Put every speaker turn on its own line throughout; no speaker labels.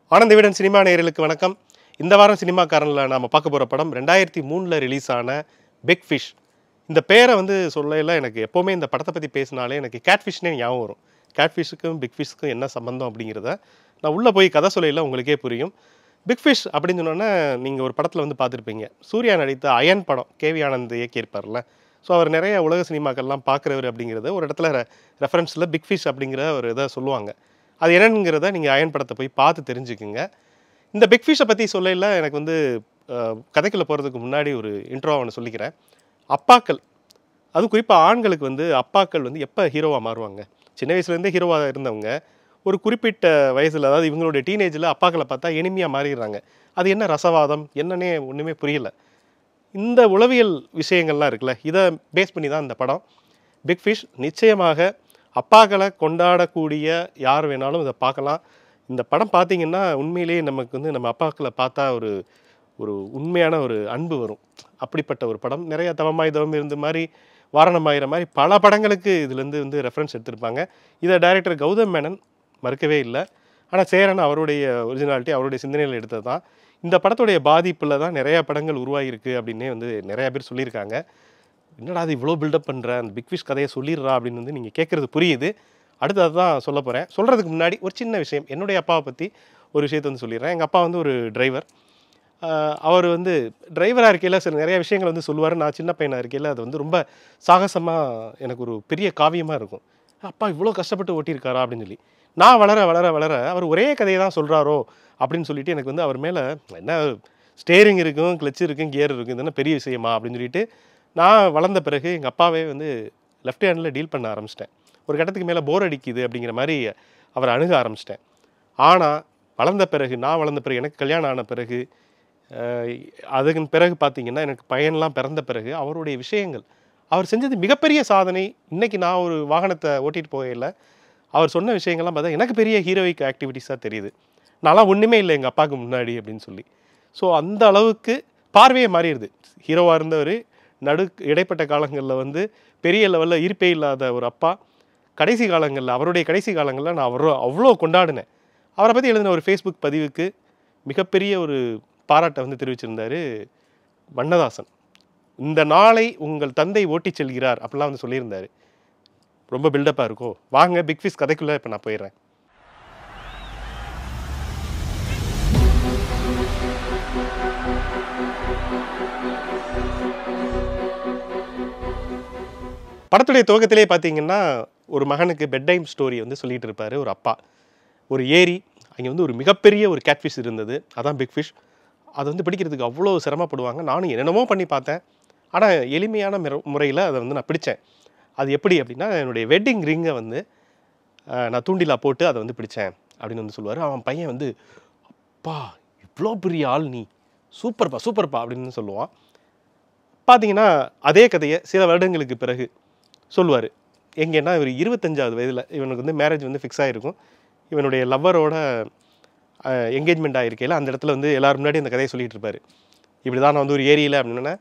ஆனந்த விடன் சினிமா நேயர்களுக்கு வணக்கம் இந்த வாரம் சினிமாக்காரனில் நாம் பார்க்க போகிற படம் ரெண்டாயிரத்தி மூணில் ரிலீஸ் ஆன பிக் ஃபிஷ் இந்த பேரை வந்து சொல்லல எனக்கு எப்போவுமே இந்த படத்தை பற்றி பேசினாலே எனக்கு கேட்ஃபிஷ்னே ஞாபகம் வரும் கேட்ஃபிஷ்ஷுக்கும் பிக் ஃபிஷ்க்கும் என்ன சம்மந்தம் அப்படிங்கிறத நான் உள்ளே போய் கதை சொல்லையில் உங்களுக்கே புரியும் பிக் ஃபிஷ் அப்படின்னு சொன்னோன்னே நீங்கள் ஒரு படத்தில் வந்து பார்த்துருப்பீங்க சூர்யா நடித்த அயன் படம் கேவி ஆனந்த் இயக்கியிருப்பார்ல ஸோ அவர் நிறைய உலக சினிமாக்கள்லாம் பார்க்குறவர் அப்படிங்கிறத ஒரு இடத்துல ரெஃபரன்ஸில் பிக் ஃபிஷ் அப்படிங்கிற ஒரு இதை சொல்லுவாங்க அது என்னங்கிறத நீங்கள் அயன் படத்தை போய் பார்த்து தெரிஞ்சுக்குங்க இந்த பிக் ஃபிஷ்ஷை பற்றி சொல்லையில் எனக்கு வந்து அஹ், கதைக்குள்ள போகிறதுக்கு முன்னாடி ஒரு இன்ட்ரோ ஒன்று சொல்லிக்கிறேன் அப்பாக்கள் அது குறிப்பாக ஆண்களுக்கு வந்து அப்பாக்கள் வந்து எப்போ ஹீரோவாக மாறுவாங்க சின்ன வயசுலேருந்தே ஹீரோவாக இருந்தவங்க ஒரு குறிப்பிட்ட வயசில் அதாவது இவங்களுடைய டீனேஜில் அப்பாக்களை பார்த்தா எளிமையாக மாறிடுறாங்க அது என்ன ரசவாதம் என்னன்னே ஒன்றுமே புரியல இந்த உளவியல் விஷயங்கள்லாம் இருக்குல்ல இதை பேஸ் பண்ணி தான் இந்த படம் பிக் ஃபிஷ் நிச்சயமாக அப்பாக்களை கொண்டாடக்கூடிய யார் வேணாலும் இதை பார்க்கலாம் இந்த படம் பார்த்தீங்கன்னா உண்மையிலேயே நமக்கு வந்து நம்ம அப்பாக்களை பார்த்தா ஒரு ஒரு உண்மையான ஒரு அன்பு வரும் அப்படிப்பட்ட ஒரு படம் நிறைய தவமாய் தவம் இருந்த மாதிரி வாரணமாயிர மாதிரி பல படங்களுக்கு இதுலேருந்து வந்து ரெஃபரன்ஸ் எடுத்திருப்பாங்க இதை டைரக்டர் கௌதம் மேனன் மறுக்கவே இல்லை ஆனால் சேரன் அவருடைய ஒரிஜினாலிட்டி அவருடைய சிந்தனையில் எடுத்தது தான் இந்த படத்துடைய பாதிப்பில் தான் நிறைய படங்கள் உருவாகிருக்கு அப்படின்னே வந்து நிறைய பேர் சொல்லியிருக்காங்க என்னடா அது இவ்வளோ பில்டப் பண்ணுற அந்த பிக் ஃபிஷ் கதையை சொல்லிடுறா அப்படின்னு வந்து நீங்கள் கேட்குறது புரியுது அடுத்தது தான் சொல்ல போகிறேன் சொல்கிறதுக்கு முன்னாடி ஒரு சின்ன விஷயம் என்னுடைய அப்பாவை பற்றி ஒரு விஷயத்தை வந்து சொல்லிடுறேன் எங்கள் அப்பா வந்து ஒரு டிரைவர் அவர் வந்து டிரைவராக இருக்கையில் சில நிறைய விஷயங்கள் வந்து சொல்லுவார் நான் சின்ன பையனாக இருக்கையில் அது வந்து ரொம்ப சாகசமாக எனக்கு ஒரு பெரிய காவியமாக இருக்கும் அப்பா இவ்வளோ கஷ்டப்பட்டு ஓட்டியிருக்காரா அப்படின்னு சொல்லி நான் வளர வளர வளர அவர் ஒரே கதையை தான் சொல்கிறாரோ அப்படின்னு சொல்லிட்டு எனக்கு வந்து அவர் மேலே என்ன ஸ்டேரிங் இருக்கும் கிளச் இருக்கும் கியர் இருக்கும் இது என்ன பெரிய விஷயமா அப்படின்னு சொல்லிட்டு நான் வளர்ந்த பிறகு எங்கள் அப்பாவே வந்து லெஃப்ட் ஹேண்டில் டீல் பண்ண ஆரம்பிச்சிட்டேன் ஒரு கட்டத்துக்கு மேலே போர் அடிக்குது அப்படிங்கிற மாதிரி அவரை அணுக ஆரம்பிச்சிட்டேன் ஆனால் வளர்ந்த பிறகு நான் வளர்ந்த பிறகு எனக்கு கல்யாணம் ஆன பிறகு அஹ், அதுக்கு பிறகு பார்த்தீங்கன்னா எனக்கு பையன்லாம் பிறந்த பிறகு அவருடைய விஷயங்கள் அவர் செஞ்சது மிகப்பெரிய சாதனை இன்னைக்கு நான் ஒரு வாகனத்தை ஓட்டிகிட்டு போகையில் அவர் சொன்ன விஷயங்கள்லாம் பார்த்தா எனக்கு பெரிய ஹீரோயிக் ஆக்டிவிட்டீஸாக தெரியுது நான்லாம் ஒன்றுமே இல்லை எங்கள் அப்பாவுக்கு முன்னாடி அப்படின்னு சொல்லி ஸோ அந்த அளவுக்கு பார்வையே மாறிடுது ஹீரோவாக இருந்தவர் நடு இடைப்பட்ட காலங்களில் வந்து பெரிய லெவலில் ஈர்ப்பே இல்லாத ஒரு அப்பா கடைசி காலங்களில் அவருடைய கடைசி காலங்களில் நான் அவரோ அவ்வளோ கொண்டாடினேன் அவரை பற்றி எழுதின ஒரு ஃபேஸ்புக் பதிவுக்கு மிகப்பெரிய ஒரு பாராட்டை வந்து தெரிவிச்சிருந்தாரு வண்ணதாசன் இந்த நாளை உங்கள் தந்தை ஓட்டிச் செல்கிறார் அப்படிலாம் வந்து சொல்லியிருந்தாரு ரொம்ப பில்டப்பாக இருக்கும் வாங்க பிக் ஃபிஷ் கதைக்குள்ளே இப்போ நான் போயிடுறேன் படத்துடைய துவக்கத்திலே பார்த்தீங்கன்னா ஒரு மகனுக்கு பெட் டைம் ஸ்டோரி வந்து சொல்லிட்டு இருப்பாரு ஒரு அப்பா ஒரு ஏரி அங்கே வந்து ஒரு மிகப்பெரிய ஒரு கேட்ஃபிஷ் இருந்தது அதான் பிக் ஃபிஷ் அது வந்து பிடிக்கிறதுக்கு அவ்வளோ சிரமப்படுவாங்க நானும் என்னென்னமோ பண்ணி பார்த்தேன் ஆனால் எளிமையான முறையில் அதை வந்து நான் பிடிச்சேன் அது எப்படி அப்படின்னா என்னுடைய வெட்டிங் ரிங்கை வந்து அஹ், நான் தூண்டிலா போட்டு அதை வந்து பிடிச்சேன் அப்படின்னு வந்து சொல்லுவார் அவன் பையன் வந்து அப்பா இவ்வளோ பெரிய ஆள் நீ சூப்பர்ப்பா சூப்பர்ப்பா அப்படின்னு சொல்லுவான் பார்த்தீங்கன்னா அதே கதையை சில வருடங்களுக்கு பிறகு சொல்லுவார் எங்கன்னா இவர் இருபத்தஞ்சாவது வயதில் இவனுக்கு வந்து மேரேஜ் வந்து ஃபிக்ஸ் ஆகிருக்கும் இவனுடைய லவ்வரோட என்கேஜ்மெண்ட் ஆகிருக்கையில் அந்த இடத்துல வந்து எல்லாரும் முன்னாடி அந்த கதையை சொல்லிட்டு இருப்பாரு இப்படி தான் நான் வந்து ஒரு ஏரியில் அப்படின்னா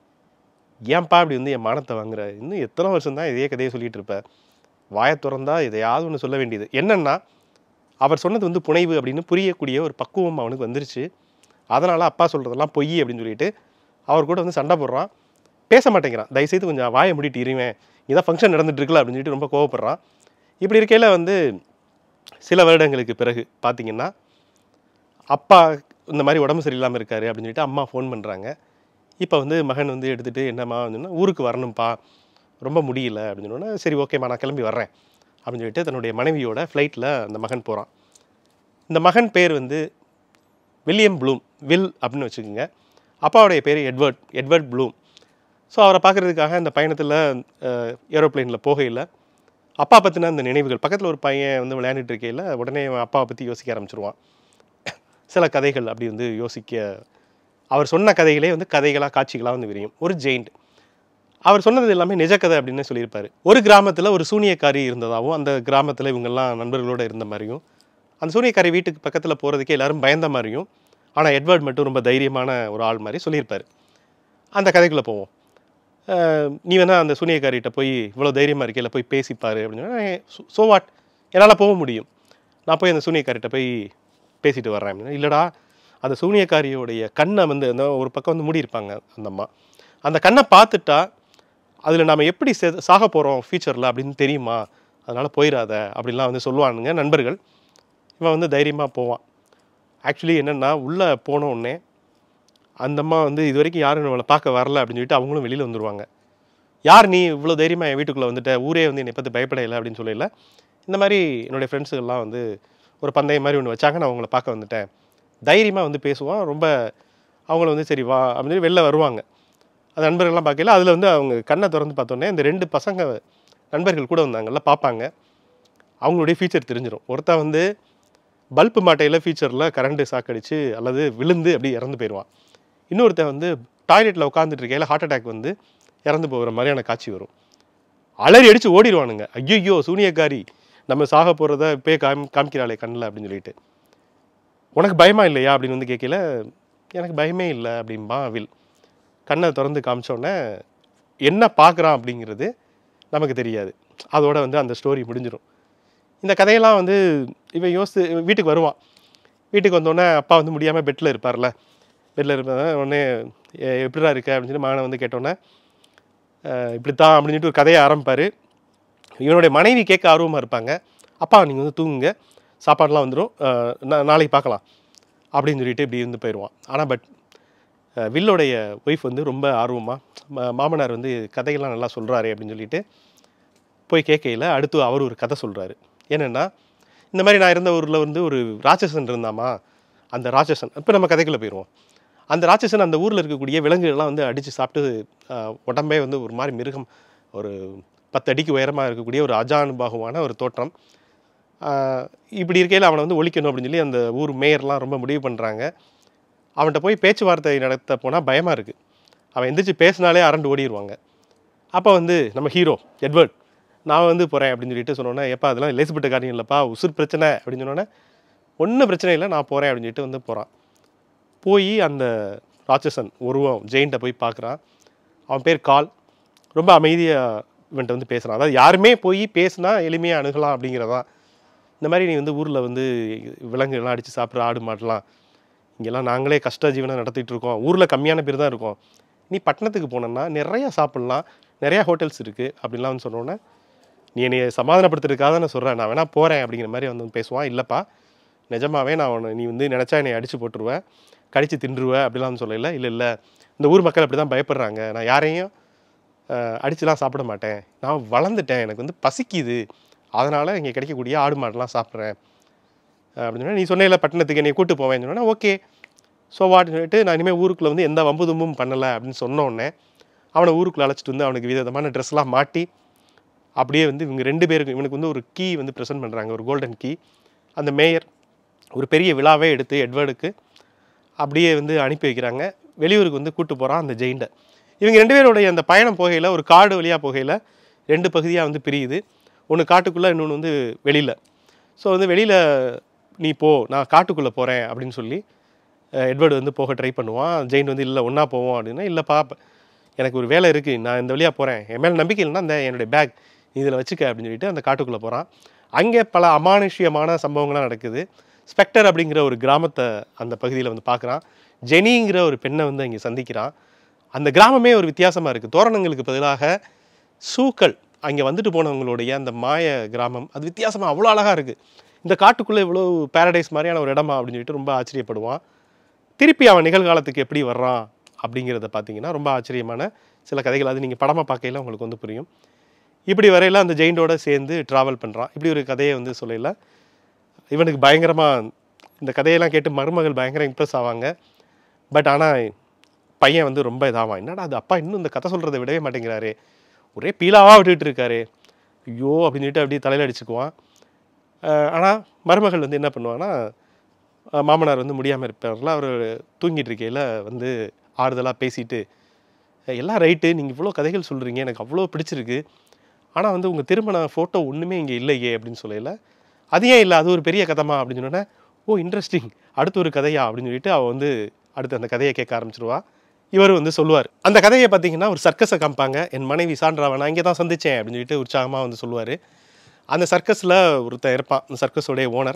ஏன்பா இப்படி வந்து என் மானத்தை வாங்குற இன்னும் எத்தனை வருஷம் தான் இதே கதையை சொல்லிட்டு இருப்ப வாயை திறந்தா எதையாவது ஒன்று சொல்ல வேண்டியது என்னன்னா அவர் சொன்னது வந்து புனைவு அப்படின்னு புரியக்கூடிய ஒரு பக்குவம் அவனுக்கு வந்துருச்சு அதனால் அப்பா சொல்கிறதெல்லாம் பொய் அப்படின்னு சொல்லிட்டு அவர் கூட வந்து சண்டை போடுறான் பேச மாட்டேங்கிறான் தயவுசெய்து கொஞ்சம் வாயை மூடிட்டு இருவேன் இதான் ஃபங்க்ஷன் நடந்துட்டு இருக்குல்ல அப்படின்னு சொல்லிட்டு ரொம்ப கோவப்படுறான் இப்படி இருக்கையில் வந்து சில வருடங்களுக்கு பிறகு பார்த்தீங்கன்னா அப்பா இந்த மாதிரி உடம்பு சரியில்லாமல் இருக்காரு அப்படின்னு சொல்லிட்டு அம்மா ஃபோன் பண்ணுறாங்க இப்போ வந்து மகன் வந்து எடுத்துகிட்டு என்னம்மா அப்படின்னா ஊருக்கு வரணும்ப்பா ரொம்ப முடியல அப்படின்னு சொன்னோன்னா சரி ஓகேம்மா நான் கிளம்பி வர்றேன் அப்படின்னு சொல்லிட்டு தன்னுடைய மனைவியோட ஃப்ளைட்டில் அந்த மகன் போகிறான் இந்த மகன் பேர் வந்து வில்லியம் ப்ளூம் வில் அப்படின்னு வச்சுக்கோங்க அப்பாவுடைய பேர் எட்வர்ட் எட்வர்ட் ப்ளூம் ஸோ அவரை பார்க்குறதுக்காக அந்த பயணத்தில் ஏரோப்ளேனில் போகையில் அப்பா பற்றின அந்த நினைவுகள் பக்கத்தில் ஒரு பையன் வந்து விளையாண்டுட்டு இருக்கையில் உடனே அவன் அப்பாவை பற்றி யோசிக்க ஆரம்பிச்சிருவான் சில கதைகள் அப்படி வந்து யோசிக்க அவர் சொன்ன கதைகளே வந்து கதைகளாக காட்சிகளாக வந்து விரியும் ஒரு ஜெயிண்ட் அவர் சொன்னது எல்லாமே நிஜ கதை அப்படின்னு சொல்லியிருப்பாரு ஒரு கிராமத்தில் ஒரு சூனியக்காரி இருந்ததாகவும் அந்த கிராமத்தில் இவங்கெல்லாம் நண்பர்களோட இருந்த மாதிரியும் அந்த சூனியக்காரி வீட்டுக்கு பக்கத்தில் போகிறதுக்கே எல்லாரும் பயந்த மாதிரியும் ஆனால் எட்வர்ட் மட்டும் ரொம்ப தைரியமான ஒரு ஆள் மாதிரி சொல்லியிருப்பாரு அந்த கதைக்குள்ளே போவோம் அஹ் நீ வேணா அந்த சூனியக்காரிகிட்ட போய் இவ்வளோ தைரியமாக இருக்கையில் போய் பேசிப்பாரு அப்படின்னு ஸோ வாட் என்னால் போக முடியும் நான் போய் அந்த சூனியக்காரிட்ட போய் பேசிட்டு வர்றேன் அப்படின்னா இல்லைடா அந்த சூனியக்காரியோடைய கண்ணை வந்து அந்த ஒரு பக்கம் வந்து மூடி இருப்பாங்க அந்த அம்மா அந்த கண்ணை பார்த்துட்டா அதில் நம்ம எப்படி செ- சாக போகிறோம் ஃபியூச்சரில் அப்படின்னு தெரியுமா அதனால் போயிடாத அப்படின்லாம் வந்து சொல்லுவானுங்க நண்பர்கள் இவன் வந்து தைரியமாக போவான் ஆக்சுவலி என்னென்னா உள்ளே போன உடனே அந்த அம்மா வந்து இது வரைக்கும் யாரும் நம்மளை பார்க்க வரல அப்படின்னு சொல்லிட்டு அவங்களும் வெளியில் வந்துருவாங்க யார் நீ இவ்வளோ தைரியமாக என் வீட்டுக்குள்ளே வந்துட்ட ஊரே வந்து என்னை பற்றி பயப்படையில அப்படின்னு சொல்லல இந்த மாதிரி என்னுடைய ஃப்ரெண்ட்ஸுகள்லாம் வந்து ஒரு பந்தயம் மாதிரி ஒன்று வச்சாங்க நான் அவங்கள பார்க்க வந்துட்டேன் தைரியமாக வந்து பேசுவான் ரொம்ப அவங்கள வந்து சரி வா அப்படின்னு சொல்லி வெளில வருவாங்க அந்த நண்பர்கள்லாம் பார்க்கல அதில் வந்து அவங்க கண்ணை திறந்து பார்த்தோன்னே இந்த ரெண்டு பசங்க நண்பர்கள் கூட வந்தாங்கல்ல பார்ப்பாங்க அவங்களுடைய ஃபீச்சர் தெரிஞ்சிடும் ஒருத்தன் வந்து பல்பு மாட்டையில் ஃபீச்சரில் கரண்ட்டு சாக்கடிச்சு அல்லது விழுந்து அப்படி இறந்து போயிடுவான் இன்னொருத்தன் வந்து டாய்லெட்டில் உட்காந்துட்டு இருக்கையில் ஹார்ட் அட்டாக் வந்து இறந்து போகிற மாதிரியான காட்சி வரும் அலறி அடித்து ஓடிடுவானுங்க ஐயோ சூனியக்காரி நம்ம சாக போகிறத இப்போயே காமி காமிக்கிறாளே கண்ணில் அப்படின்னு சொல்லிட்டு உனக்கு பயமா இல்லையா அப்படின்னு வந்து கேட்கல எனக்கு பயமே இல்லை அப்படிம்பா வில் கண்ணை திறந்து காமிச்சோடனே என்ன பார்க்குறான் அப்படிங்கிறது நமக்கு தெரியாது அதோட வந்து அந்த ஸ்டோரி முடிஞ்சிடும் இந்த கதையெல்லாம் வந்து இவன் யோசித்து இவன் வீட்டுக்கு வருவான் வீட்டுக்கு வந்தோடனே அப்பா வந்து முடியாமல் பெட்டில் இருப்பார்ல பெட்டில் இருப்ப உடனே "எ- எப்படிடா இருக்க அப்படின்னு சொல்லி மகனை வந்து கேட்டோன்னே "அஹ், இப்படித்தான் அப்படின்னு சொல்லிட்டு ஒரு கதையை ஆரம்பிப்பார் இவனுடைய மனைவி கேட்க ஆர்வமாக இருப்பாங்க அப்பா நீங்கள் வந்து தூங்குங்க சாப்பாடுலாம் வந்துடும் நாளைக்கு பார்க்கலாம் அப்படின்னு சொல்லிட்டு இப்படி இருந்து போயிடுவான் ஆனால் பட் வில்லோடைய ஒய்ஃப் வந்து ரொம்ப ஆர்வமாக மாமனார் வந்து கதையெல்லாம் நல்லா சொல்கிறாரு அப்படின்னு சொல்லிட்டு போய் கேட்கையில் அடுத்து அவர் ஒரு கதை சொல்கிறாரு என்னென்னா இந்த மாதிரி நான் இருந்த ஊரில் வந்து ஒரு ராட்சசன் இருந்தாமா அந்த ராட்சசன் இப்போ நம்ம கதைக்குள்ளே போயிடுவோம் அந்த ராட்சசன் அந்த ஊரில் இருக்கக்கூடிய விலங்குகள்லாம் வந்து அடித்து சாப்பிட்டு ஆஹ், உடம்பே வந்து ஒரு மாதிரி மிருகம் ஒரு பத்து அடிக்கு உயரமாக இருக்கக்கூடிய ஒரு அஜானுபாகுவான ஒரு தோற்றம் ஆஹ், இப்படி இருக்கையில் அவனை வந்து ஒழிக்கணும் அப்படின்னு சொல்லி அந்த ஊர் மேயர்லாம் ரொம்ப முடிவு பண்ணுறாங்க அவன்கிட்ட போய் பேச்சுவார்த்தை நடத்த போனால் பயமாக இருக்குது அவன் எந்திரிச்சு பேசினாலே அரண்டு ஓடிடுவாங்க அப்போ வந்து நம்ம ஹீரோ எட்வர்ட் நான் வந்து போகிறேன் அப்படின்னு சொல்லிட்டு சொன்னோன்னே எப்பா அதெல்லாம் லேசுப்பட்ட காரியம் இல்லைப்பா உசுர் பிரச்சனை அப்படின்னு சொன்னோன்னே ஒன்றும் பிரச்சனை இல்லை நான் போகிறேன் அப்படின்னு சொல்லிட்டு வந்து போகிறான் போய் அந்த ராட்சசன் உருவம் ஜெயின்ட்ட போய் பார்க்குறான் அவன் பேர் கால் ரொம்ப அமைதியாக இவன்ட்ட வந்து பேசுகிறான் அதாவது யாருமே போய் பேசுனா எளிமையாக அணுகலாம் அப்படிங்கிறதான் இந்த மாதிரி நீ வந்து ஊரில் வந்து விலங்குகள்லாம் அடித்து சாப்பிட்ற ஆடு மாடலாம் இங்கெல்லாம் நாங்களே கஷ்ட ஜீவனை நடத்திட்டு இருக்கோம் ஊரில் கம்மியான பேர் தான் இருக்கோம் நீ பட்டணத்துக்கு போனேன்னா நிறையா சாப்பிட்லாம் நிறையா ஹோட்டல்ஸ் இருக்குது அப்படின்லாம் வந்து சொன்னோன்னே நீ என்னைய சமாதானப்படுத்துறதுக்காக நான் சொல்கிறேன் நான் வேணா போகிறேன் அப்படிங்கிற மாதிரி வந்து பேசுவான் இல்லைப்பா நிஜமாவே நான் உன்னை நீ வந்து நினச்சா என்னை அடித்து போட்டுருவேன் கடித்து தின்றுவ அப்படிலாம் வந்து சொல்லல இல்லை இல்லை இந்த ஊர் மக்கள் அப்படி தான் பயப்படுறாங்க நான் யாரையும் அஹ், அடிச்சுலாம் சாப்பிட மாட்டேன் நான் வளர்ந்துட்டேன் எனக்கு வந்து பசிக்குது அதனால் இங்கே கிடைக்கக்கூடிய ஆடு மாடெல்லாம் சாப்பிட்றேன் அப்படின்னு சொன்னா, நீ சொன்னேல பட்டணத்துக்கு என்னை கூட்டு போவேன்னு சொன்னா ஓகே ஸோ வாட்னு சொல்லிட்டு நான் இனிமேல் ஊருக்குள்ளே வந்து எந்த வம்பு தும்பும் பண்ணலை அப்படின்னு சொன்ன உடனே அவனை ஊருக்குள்ளே அழைச்சிட்டு வந்து அவனுக்கு விதவிதமான ட்ரெஸ்லாம் மாட்டி அப்படியே வந்து இவங்க ரெண்டு பேருக்கும் இவனுக்கு வந்து ஒரு கீ வந்து ப்ரெசென்ட் பண்ணுறாங்க ஒரு கோல்டன் கீ அந்த மேயர் ஒரு பெரிய விழாவே எடுத்து எட்வர்டுக்கு அப்படியே வந்து அனுப்பி வைக்கிறாங்க வெளியூருக்கு வந்து கூட்டு போகிறான் அந்த ஜெயிண்டை இவங்க ரெண்டு பேருடைய அந்த பயணம் போகையில் ஒரு காடு வழியாக போகையில் ரெண்டு பகுதியாக வந்து பிரியுது ஒன்று காட்டுக்குள்ளே இன்னொன்று வந்து வெளியில் ஸோ வந்து வெளியில் நீ போ நான் காட்டுக்குள்ளே போகிறேன் அப்படின்னு சொல்லி அஹ், எட்வர்டு வந்து போக ட்ரை பண்ணுவான் ஜெயின் வந்து இல்லை ஒன்றா போவோம் அப்படின்னா இல்லைப்பா ப- எனக்கு ஒரு வேலை இருக்குது நான் இந்த வழியாக போகிறேன் என் மேலே நம்பிக்கை இல்லைன்னா இந்த என்னுடைய பேக் இதில் வச்சுக்க அப்படின்னு சொல்லிட்டு அந்த காட்டுக்குள்ளே போகிறான் அங்கே பல அமானுஷ்யமான சம்பவங்கள்லாம் நடக்குது ஸ்பெக்டர் அப்படிங்கிற ஒரு கிராமத்தை அந்த பகுதியில் வந்து பார்க்குறான் ஜெனிங்கிற ஒரு பெண்ணை வந்து அங்கே சந்திக்கிறான் அந்த கிராமமே ஒரு வித்தியாசமாக இருக்குது தோரணங்களுக்கு பதிலாக சூக்கள் அங்கே வந்துட்டு போனவங்களுடைய அந்த மாய கிராமம் அது வித்தியாசமாக அவ்வளோ அழகாக இருக்குது இந்த காட்டுக்குள்ளே இவ்வளோ பாரடைஸ் மாதிரியான ஒரு இடமா அப்படின்னு சொல்லிட்டு ரொம்ப ஆச்சரியப்படுவான் திருப்பி அவன் நிகழ்காலத்துக்கு எப்படி வர்றான் அப்படிங்கிறத பார்த்தீங்கன்னா ரொம்ப ஆச்சரியமான சில கதைகள் அது நீங்கள் படமாக பார்க்கையில உங்களுக்கு வந்து புரியும் இப்படி வரையில அந்த ஜெயிண்டோட சேர்ந்து ட்ராவல் பண்ணுறான் இப்படி ஒரு கதையை வந்து சொல்லல இவனுக்கு பயங்கரமாக இந்த கதையெல்லாம் கேட்டு மருமகள் பயங்கர இம்ப்ரெஸ் ஆவாங்க பட் ஆனால் பையன் வந்து ரொம்ப இதாவான் என்னடா அது அப்பா இன்னும் இந்த கதை சொல்கிறத விடவே மாட்டேங்கிறாரே ஒரே பீலாவாக விட்டுட்டு இருக்காரு ஐயோ அப்படின்னு சொல்லிட்டு அப்படியே தலையில் அடிச்சுக்குவான் ஆனால் மருமகள் வந்து என்ன பண்ணுவான்னா அஹ் மாமனார் வந்து முடியாமல் இருப்பார்ல அவர் தூங்கிட்டு இருக்கையில் வந்து ஆறுதலாக பேசிட்டு "அஹ் எல்லாம் ரைட்டு நீங்கள் இவ்வளோ கதைகள் சொல்கிறீங்க எனக்கு அவ்வளோ பிடிச்சிருக்கு ஆனால் வந்து உங்கள் திருமண ஃபோட்டோ ஒன்றுமே இங்கே இல்லையே அப்படின்னு சொல்லல அது ஏன் இல்லை அது ஒரு பெரிய கதைமா அப்படின்னு சொன்னோன்னே ஓ இன்ட்ரெஸ்டிங் அடுத்து ஒரு கதையா அப்படின்னு சொல்லிட்டு அவள் வந்து அடுத்து அந்த கதையை கேட்க ஆரம்பிச்சிருவா இவர் வந்து சொல்லுவார் அந்த கதையை பார்த்தீங்கன்னா ஒரு சர்க்கஸை காமிப்பாங்க என் மனைவி சான்றாவை நான் இங்கே தான் சந்தித்தேன் அப்படின்னு சொல்லிட்டு உற்சாகமாக வந்து சொல்லுவார் அந்த சர்க்கஸில் ஒருத்தன் இருப்பான் அந்த சர்க்கஸோடைய ஓனர்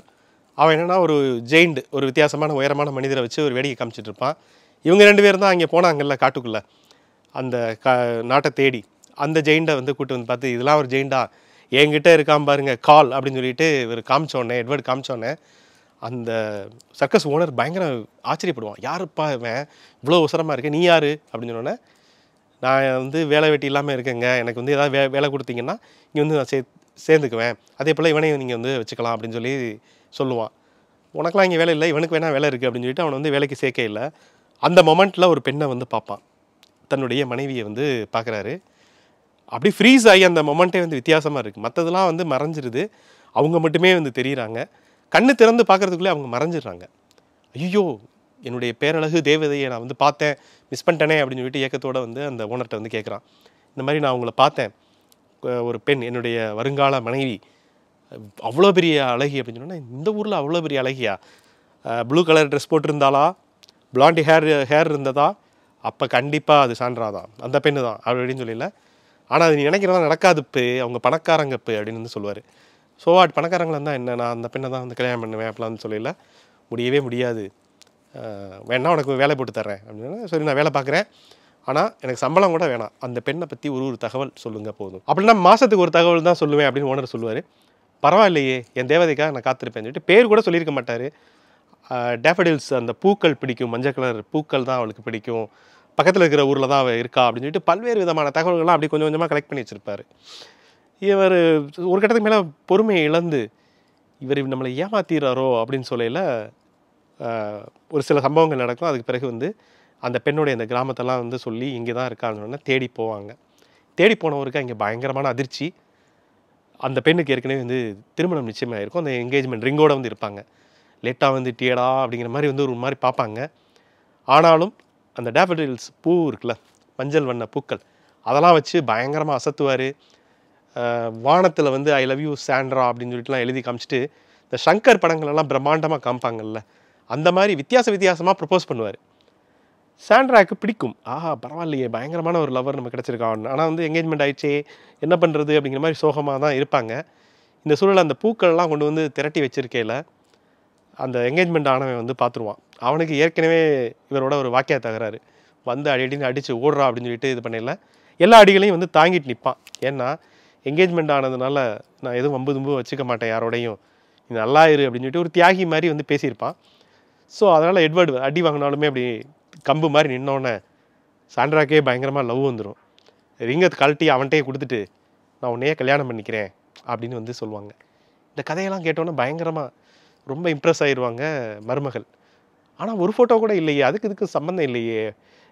அவன் என்னன்னா ஒரு ஜெயிண்ட் ஒரு வித்தியாசமான உயரமான மனிதரை வச்சு ஒரு வேடிக்கை காமிச்சிட்டு இருப்பான் இவங்க ரெண்டு பேரும் தான் அங்கே போனாங்கல்ல காட்டுக்குள்ளே அந்த க நாட்டை தேடி அந்த ஜெயிண்டை வந்து கூட்டு வந்து பார்த்து இதெல்லாம் ஒரு ஜெயிண்டா என்கிட்ட இருக்காம பாருங்க கால் அப்படின்னு சொல்லிட்டு இவர் காமிச்சோடனே எட்வர்ட் காமிச்சோடனே அந்த சர்க்கஸ் ஓனர் பயங்கர ஆச்சரியப்படுவான் யாருப்பா இவன் இவ்வளோ உசரமாக இருக்கு நீ யாரு அப்படின்னு சொன்னோன்னே நான் வந்து வேலை வெட்டி இல்லாமல் இருக்கேங்க எனக்கு வந்து ஏதாவது வே வேலை கொடுத்தீங்கன்னா இங்கே வந்து நான் சே சேர்ந்துக்குவேன் அதே போல் இவனையும் நீங்கள் வந்து வச்சுக்கலாம் அப்படின்னு சொல்லி சொல்லுவான் உனக்கெல்லாம் இங்கே வேலை இல்லை இவனுக்கு வேணால் வேலை இருக்குது அப்படின்னு சொல்லிட்டு அவனை வந்து வேலைக்கு சேர்க்க இல்லை அந்த மொமெண்ட்டில் ஒரு பெண்ணை வந்து பார்ப்பான் தன்னுடைய மனைவியை வந்து பார்க்குறாரு அப்படி ஃப்ரீஸ் ஆகி அந்த மொமெண்ட்டே வந்து வித்தியாசமாக இருக்குது மற்றதெல்லாம் வந்து மறைஞ்சிருது அவங்க மட்டுமே வந்து தெரியுறாங்க கண்ணு திறந்து பார்க்கறதுக்குள்ளே அவங்க மறைஞ்சிடுறாங்க ஐயோ என்னுடைய பேரழகு தேவதையை நான் வந்து பார்த்தேன் மிஸ் பண்ணிட்டேனே அப்படின்னு சொல்லிட்டு ஏக்கத்தோட வந்து அந்த ஓனர்கிட்ட வந்து கேட்குறான் இந்த மாதிரி நான் உங்களை பார்த்தேன் அஹ் ஒரு பெண் என்னுடைய வருங்கால மனைவி அவ்வளோ பெரிய அழகி அப்படின்னு சொன்னா இந்த ஊரில் அவ்வளோ பெரிய அழகியா ப்ளூ கலர் ட்ரெஸ் போட்டிருந்தாளா பிளாண்டி ஹேர் ஹேர் இருந்ததா அப்போ கண்டிப்பாக அது சான்றா தான் அந்த பெண்ணு தான் அப்படின்னு சொல்லல ஆனால் அது நீ நினைக்கிறதா நடக்காதுப்பு அவங்க பணக்காரங்கப்பு அப்படின்னு வந்து சொல்லுவார் ஸோ வாட் பணக்காரங்களா இருந்தால் என்ன நான் அந்த பெண்ணை தான் வந்து கல்யாணம் பண்ணுவேன் அப்படிலாம் வந்து சொல்லல முடியவே முடியாது அஹ் வேணா உனக்கு வேலை போட்டு தர்றேன் அப்படின்னு சரி நான் வேலை பார்க்குறேன் ஆனால் எனக்கு சம்பளம் கூட வேணாம் அந்த பெண்ணை பற்றி ஒரு ஒரு தகவல் சொல்லுங்கள் போதும் அப்படின்னா மாதத்துக்கு ஒரு தகவல் தான் சொல்லுவேன் அப்படின்னு ஓனர் சொல்லுவார் பரவாயில்லையே என் தேவதைக்காக நான் காத்திருப்பேன்னு சொல்லிட்டு பேர் கூட சொல்லியிருக்க மாட்டார் டேஃபடில்ஸ் அந்த பூக்கள் பிடிக்கும் மஞ்சள் கலர் பூக்கள் தான் அவளுக்கு பிடிக்கும் பக்கத்தில் இருக்கிற ஊரில் தான் அவள் இருக்கா அப்படின்னு சொல்லிட்டு பல்வேறு விதமான தகவல்கள்லாம் அப்படி கொஞ்சம் கொஞ்சமாக கலெக்ட் பண்ணி வச்சுருப்பாரு இவர் ஒரு கட்டத்துக்கு மேலே பொறுமையை இழந்து இவர் நம்மளை ஏமாத்திடுறாரோ அப்படின்னு சொல்லையில் ஆஹ், ஒரு சில சம்பவங்கள் நடக்கும் அதுக்கு பிறகு வந்து அந்த பெண்ணுடைய அந்த கிராமத்தெல்லாம் வந்து சொல்லி இங்கே தான் இருக்கான்னு தேடி போவாங்க தேடி போனவருக்கு அங்கே பயங்கரமான அதிர்ச்சி அந்த பெண்ணுக்கு ஏற்கனவே வந்து திருமணம் நிச்சயமாக இருக்கும் அந்த என்கேஜ்மெண்ட் ரிங்கோட வந்து இருப்பாங்க லேட்டாக வந்து டீடா அப்படிங்கிற மாதிரி வந்து ஒரு மாதிரி பார்ப்பாங்க ஆனாலும் அந்த டேஃபடில்ஸ் பூ இருக்குல்ல மஞ்சள் வண்ண பூக்கள் அதெல்லாம் வச்சு பயங்கரமாக அசத்துவார் வானத்தில் வந்து ஐ லவ் யூ சாண்ட்ரா அப்படின்னு சொல்லிட்டுலாம் எழுதி காமிச்சிட்டு இந்த சங்கர் படங்களெல்லாம் பிரம்மாண்டமாக காமிப்பாங்கல்ல அந்த மாதிரி வித்தியாச வித்தியாசமாக ப்ரப்போஸ் பண்ணுவார் சாண்ட்ராக்கு பிடிக்கும் ஆஹா பரவாயில்லையே பயங்கரமான ஒரு லவர் நம்ம கிடச்சிருக்கான் ஆனால் வந்து என்கேஜ்மெண்ட் ஆயிடுச்சே என்ன பண்ணுறது அப்படிங்கிற மாதிரி சோகமாக தான் இருப்பாங்க இந்த சூழல் அந்த பூக்கள்லாம் கொண்டு வந்து திரட்டி வச்சிருக்கையில் அந்த என்கேஜ்மெண்ட் ஆனவன் வந்து பார்த்துருவான் அவனுக்கு ஏற்கனவே இவரோட ஒரு வாக்கியா தகராறு வந்து அடி அடின்னு அடித்து ஓடுறா அப்படின்னு சொல்லிட்டு இது பண்ணல எல்லா அடிகளையும் வந்து தாங்கிட்டு நிற்பான் ஏன்னா என்கேஜ்மெண்ட் ஆனதுனால நான் எதுவும் வம்பு தும்பு வச்சுக்க மாட்டேன் யாரோடையும் நீ நல்லா இரு அப்படின்னு சொல்லிட்டு ஒரு தியாகி மாதிரி வந்து பேசியிருப்பான் ஸோ அதனால் எட்வர்டு அடி வாங்கினாலுமே அப்படி கம்பு மாதிரி நின்னோடனே சாண்ட்ராக்கே பயங்கரமாக லவ் வந்துடும் ரிங்கை கழட்டி அவன்கிட்டயே கொடுத்துட்டு நான் உன்னையே கல்யாணம் பண்ணிக்கிறேன் அப்படின்னு வந்து சொல்லுவாங்க இந்த கதையெல்லாம் கேட்டோன்னே பயங்கரமாக ரொம்ப இம்ப்ரெஸ் ஆயிடுவாங்க மருமகள் ஆனால் ஒரு ஃபோட்டோ கூட இல்லையே அதுக்கு இதுக்கு சம்மந்தம் இல்லையே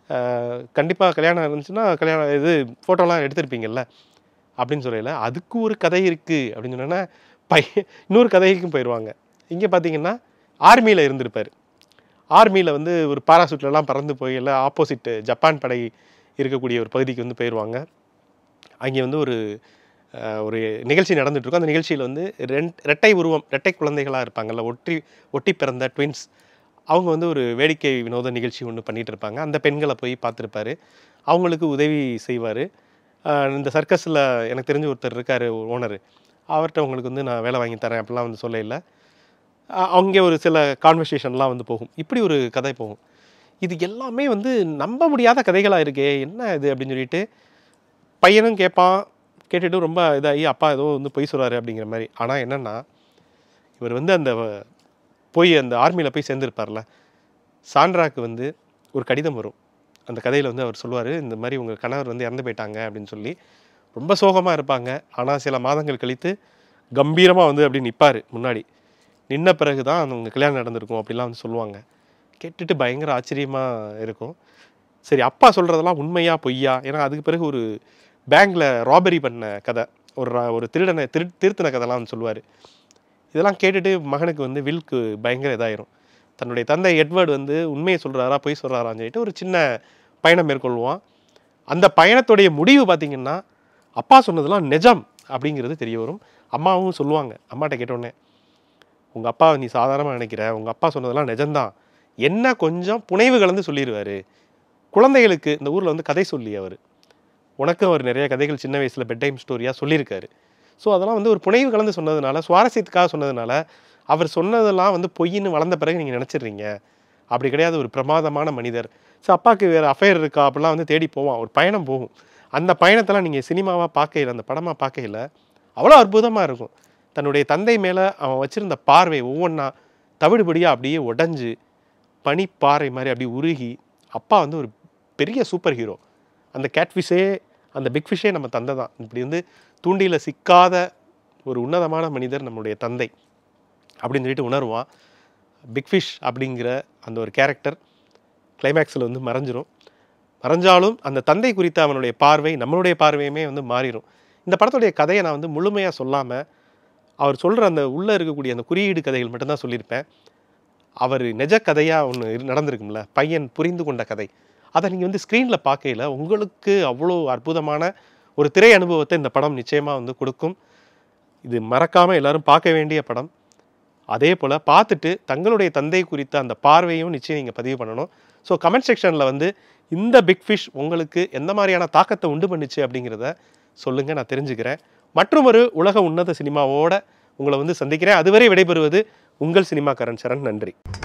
கண்டிப்பாக கல்யாணம் இருந்துச்சுன்னா கல்யாணம் இது ஃபோட்டோலாம் எடுத்திருப்பீங்கல்ல அப்படின்னு சொல்லல அதுக்கு ஒரு கதை இருக்குது அப்படின்னு சொன்னோன்னா பையன் இன்னொரு கதைக்கும் போயிடுவாங்க இங்கே பார்த்தீங்கன்னா ஆர்மியில் இருந்திருப்பார் ஆர்மியில் வந்து ஒரு பாராசூட்லலாம் பறந்து போய் எல்லாம் ஆப்போசிட் ஜப்பான் படை இருக்கக்கூடிய ஒரு பகுதிக்கு வந்து போயிடுவாங்க அங்கே வந்து ஒரு அஹ், ஒரு நிகழ்ச்சி நடந்துட்டு இருக்கும் அந்த நிகழ்ச்சியில் வந்து ரெண் ரெட்டை உருவம் ரெட்டை குழந்தைகளாக இருப்பாங்கல்ல ஒட்டி ஒட்டி பிறந்த ட்வின்ஸ் அவங்க வந்து ஒரு வேடிக்கை வினோத நிகழ்ச்சி ஒன்று பண்ணிட்டு இருப்பாங்க அந்த பெண்களை போய் பார்த்துருப்பாரு அவங்களுக்கு உதவி செய்வார் இந்த சர்க்கஸில் எனக்கு தெரிஞ்ச ஒருத்தர் இருக்கார் ஓனர் அவர்கிட்ட உங்களுக்கு வந்து நான் வேலை வாங்கி தரேன் அப்படிலாம் வந்து சொல்ல இல்லை அங்கே ஒரு சில கான்வர்சேஷன்லாம் வந்து போகும் இப்படி ஒரு கதை போகும் இது எல்லாமே வந்து நம்ப முடியாத கதைகளாக இருக்கே என்ன இது அப்படின்னு சொல்லிட்டு பையனும் கேட்பான் கேட்டுட்டு ரொம்ப இதாகி அப்பா ஏதோ வந்து பொய் சொல்கிறாரு அப்படிங்கிற மாதிரி ஆனால் என்னென்னா இவர் வந்து அந்த வ- போய் அந்த ஆர்மியில் போய் சேர்ந்துருப்பார்ல சாண்ட்ராக்கு வந்து ஒரு கடிதம் வரும் அந்த கதையில் வந்து அவர் சொல்லுவார் இந்த மாதிரி உங்கள் கணவர் வந்து இறந்து போயிட்டாங்க அப்படின்னு சொல்லி ரொம்ப சோகமாக இருப்பாங்க ஆனால் சில மாதங்கள் கழித்து கம்பீரமாக வந்து அப்படி நிற்பார் முன்னாடி நின்ன பிறகு தான் அவங்க கல்யாணம் நடந்திருக்கும் அப்படிலாம் வந்து சொல்லுவாங்க கேட்டுட்டு பயங்கர ஆச்சரியமாக இருக்கும் சரி அப்பா சொல்கிறதெல்லாம் உண்மையா பொய்யா ஏன்னா அதுக்கு பிறகு ஒரு பேங்க்கில் ராபரி பண்ண கதை ஒரு ரா- ஒரு திருடனை திரு திருத்தின கதைலாம் வந்து சொல்லுவார் இதெல்லாம் கேட்டுட்டு மகனுக்கு வந்து வில்க்கு பயங்கர இதாயிரும் தன்னுடைய தந்தை எட்வர்டு வந்து உண்மையை சொல்கிறாரா பொய் சொல்கிறாரான்னு சொல்லிட்டு ஒரு சின்ன பயணம் மேற்கொள்வான் அந்த பயணத்துடைய முடிவு பார்த்தீங்கன்னா அப்பா சொன்னதெல்லாம் நிஜம் அப்படிங்கிறது தெரிய வரும் அம்மாவும் சொல்லுவாங்க அம்மாட்ட கேட்டோடனே உங்கள் அப்பா நீ சாதாரணமாக நினைக்கிற உங்கள் அப்பா சொன்னதெல்லாம் நிஜம்தான் என்ன கொஞ்சம் புனைவு கலந்து சொல்லிடுவாரு குழந்தைகளுக்கு இந்த ஊரில் வந்து கதை சொல்லி அவர் உனக்கும் அவர் நிறைய கதைகள் சின்ன வயசில் பெட் டைம் ஸ்டோரியாக சொல்லியிருக்காரு ஸோ அதெல்லாம் வந்து ஒரு புனைவு கலந்து சொன்னதுனால சுவாரஸ்யத்துக்காக சொன்னதுனால அவர் சொன்னதெல்லாம் வந்து பொய்ன்னு வளர்ந்த பிறகு நீங்கள் நினச்சிடுறீங்க அப்படி கிடையாது ஒரு பிரமாதமான மனிதர் ஸோ அப்பாவுக்கு வேறு அஃபேர் இருக்கா அப்படிலாம் வந்து தேடி போவான் ஒரு பயணம் போகும் அந்த பயணத்தெல்லாம் நீங்கள் சினிமாவாக பார்க்கையில் அந்த படமாக பார்க்கையில் அவ்வளோ அற்புதமாக இருக்கும் தன்னுடைய தந்தை மேலே அவன் வச்சிருந்த பார்வை ஒவ்வொன்றா தவிடுபடியாக அப்படியே உடஞ்சு பனிப்பாறை மாதிரி அப்படியே உருகி அப்பா வந்து ஒரு பெரிய சூப்பர் ஹீரோ அந்த கேட்ஃபிஷே அந்த பிக் ஃபிஷ்ஷே நம்ம தந்தை தான் இப்படி வந்து தூண்டியில் சிக்காத ஒரு உன்னதமான மனிதர் நம்மளுடைய தந்தை அப்படின்னு சொல்லிட்டு உணர்வான் பிக் ஃபிஷ் அப்படிங்கிற அந்த ஒரு கேரக்டர் கிளைமேக்ஸில் வந்து மறைஞ்சிரும் மறைஞ்சாலும் அந்த தந்தை குறித்த அவனுடைய பார்வை நம்மளுடைய பார்வையுமே வந்து மாறிடும் இந்த படத்துடைய கதையை நான் வந்து முழுமையாக சொல்லாமல் அவர் சொல்கிற அந்த உள்ளே இருக்கக்கூடிய அந்த குறியீடு கதைகள் மட்டும்தான் சொல்லியிருப்பேன் அவர் நிஜ கதையாக ஒன்று நடந்திருக்கும்ல பையன் புரிந்து கொண்ட கதை அதை நீங்கள் வந்து ஸ்க்ரீனில் பார்க்கையில் உங்களுக்கு அவ்வளோ அற்புதமான ஒரு திரை அனுபவத்தை இந்த படம் நிச்சயமாக வந்து கொடுக்கும் இது மறக்காமல் எல்லாரும் பார்க்க வேண்டிய படம் அதே போல் பார்த்துட்டு தங்களுடைய தந்தை குறித்த அந்த பார்வையும் நிச்சயம் நீங்கள் பதிவு பண்ணணும் ஸோ கமெண்ட் செக்ஷனில் வந்து இந்த பிக் ஃபிஷ் உங்களுக்கு எந்த மாதிரியான தாக்கத்தை உண்டு பண்ணுச்சு அப்படிங்கிறத சொல்லுங்கள் நான் தெரிஞ்சுக்கிறேன் மற்றும் ஒரு உலக உன்னத சினிமாவோட உங்களை வந்து சந்திக்கிறேன் அதுவரை விடைபெறுவது உங்கள் சினிமாக்காரன் சரண் நன்றி